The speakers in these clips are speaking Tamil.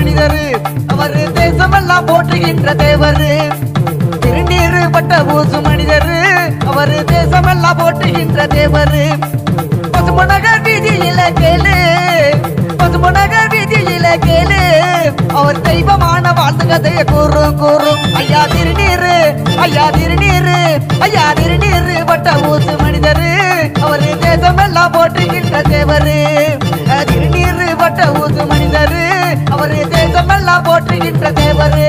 மனிதரு அவரு தேசமெல்லாம் போற்றுகின்ற தேவரு திருநீரு பட்ட பூசு மனிதரு அவரு தேசமெல்லாம் போற்றுகின்ற தேவரு பசுமநகர் வீதியில கேளு பசுமநகர் வீதியில கேளு அவர் தெய்வமான வாழ்ந்து கதைய கூறும் கூறும் ஐயா திருநீரு ஐயா திருநீரு ஐயா திருநீரு பட்ட ஊசு மனிதரு அவரு தேசமெல்லாம் போற்றுகின்ற தேவரு அஹ் திருநீரு பட்ட ஊசு மனிதரு அவரு தேசமெல்லாம் போற்றுகின்ற தேவரு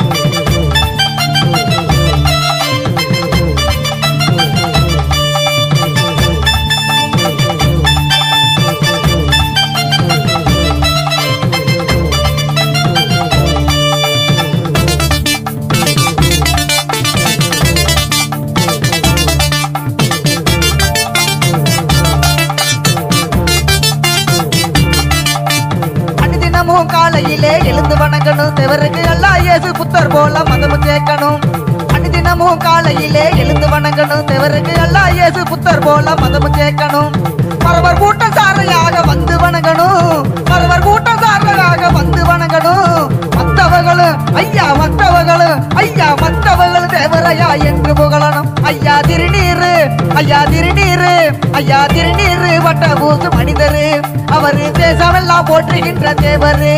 அனுதினமும் காலையிலே எழுந்து வணங்கணும் தேவருக்கு எல்லாம் இயேசு புத்தர் போல மதம் சேர்க்கணும் அனுதினமும் காலையிலே எழுந்து வணங்கணும் தேவருக்கு எல்லாம் இயேசு புத்தர் போல மதம் சேர்க்கணும் மறவர் கூட்டம் சாரையாக வந்து வணங்கணும் மறவர் கூட்டம் சாரையாக வந்து வணங்கணும் மத்தவர்களும் ஐயா மத்தவர்களும் ஐயா மத்தவர்களும் தேவரையா என்று புகழணும் ஐயா திருநீரு ஐயா திருநீரு ஐயா திருநீரு வட்ட பூசு மனிதரு அவரு தேசமெல்லாம் போற்றுகின்ற தேவரு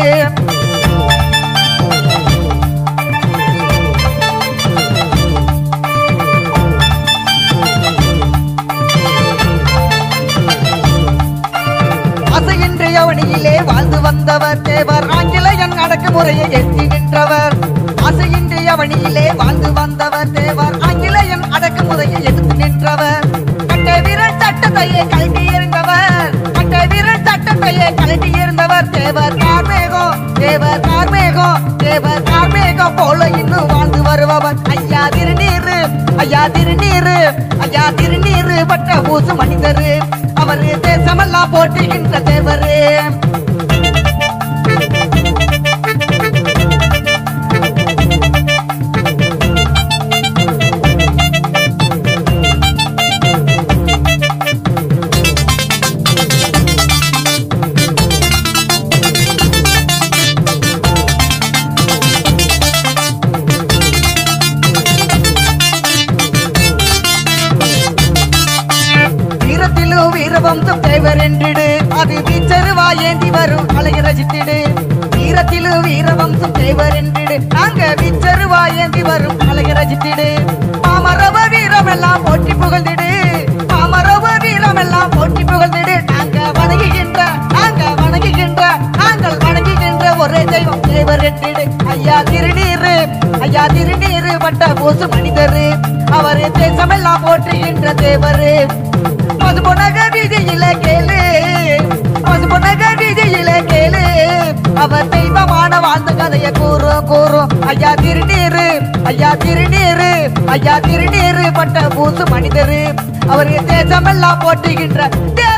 அசையின்றி அவனியிலே வாழ்ந்து வந்தவர் தேவர் ஆங்கிலேயன் அடக்குமுறையை எட்டி நின்றவர் அசையின்றி அவனியிலே வாழ்ந்து வந்தவர் தேவர் ஆங்கிலேயன் அடக்குமுறையை எடுத்து நின்றவர் கட்டை வீரன் சட்டத்தையே கழட்டி இருந்தவர் கட்டை வீரன் சட்டத்தையே கழட்டி இருந்தவர் தேவர் கார்மேகம் தேவர் கார்மேகம் தேவர் கார்மேகம் போல இன்னும் வாழ்ந்து வருபவர் ஐயா திருநீரு ஐயா திருநீரு ஐயா திருநீரு பட்ட பூசு மனிதரு அவரு தேசமெல்லாம் போற்றுகின்ற தேவரு வீரத்திலும் வீரவம்சம் தேவர் என்றிடு அது வீச்சருவா ஏந்தி வரும் அழகி ரசித்திடு வீரத்திலும் வீரவம்சம் தேவர் என்றிடு நாங்க வீச்சருவா ஏந்தி வரும் அழகி ரசித்திடு பாமரவ வீரமெல்லாம் போற்றி புகழ்ந்திடு பாமரவ வீரமெல்லாம் போற்றி புகழ்ந்திடு நாங்க வணங்குகின்ற நாங்க வணங்குகின்ற நாங்கள் வணங்குகின்ற ஒரே தெய்வம் தேவர் என்றிடு ஐயா திருநீரு ஐயா திருநீரு பட்ட போசு மனிதரு அவரு தேசமெல்லாம் போற்றுகின்ற தேவரு மதுபொனக வீதியில கேளு மதுபொனக வீதியில கேளு அவர் தெய்வமான வாழ்ந்த கதைய கூறும் கூறும் ஐயா திருநீரு ஐயா திருநீரு ஐயா திருநீரு பட்ட பூசு மனிதரு அவரு தேசமெல்லாம் போற்றுகின்ற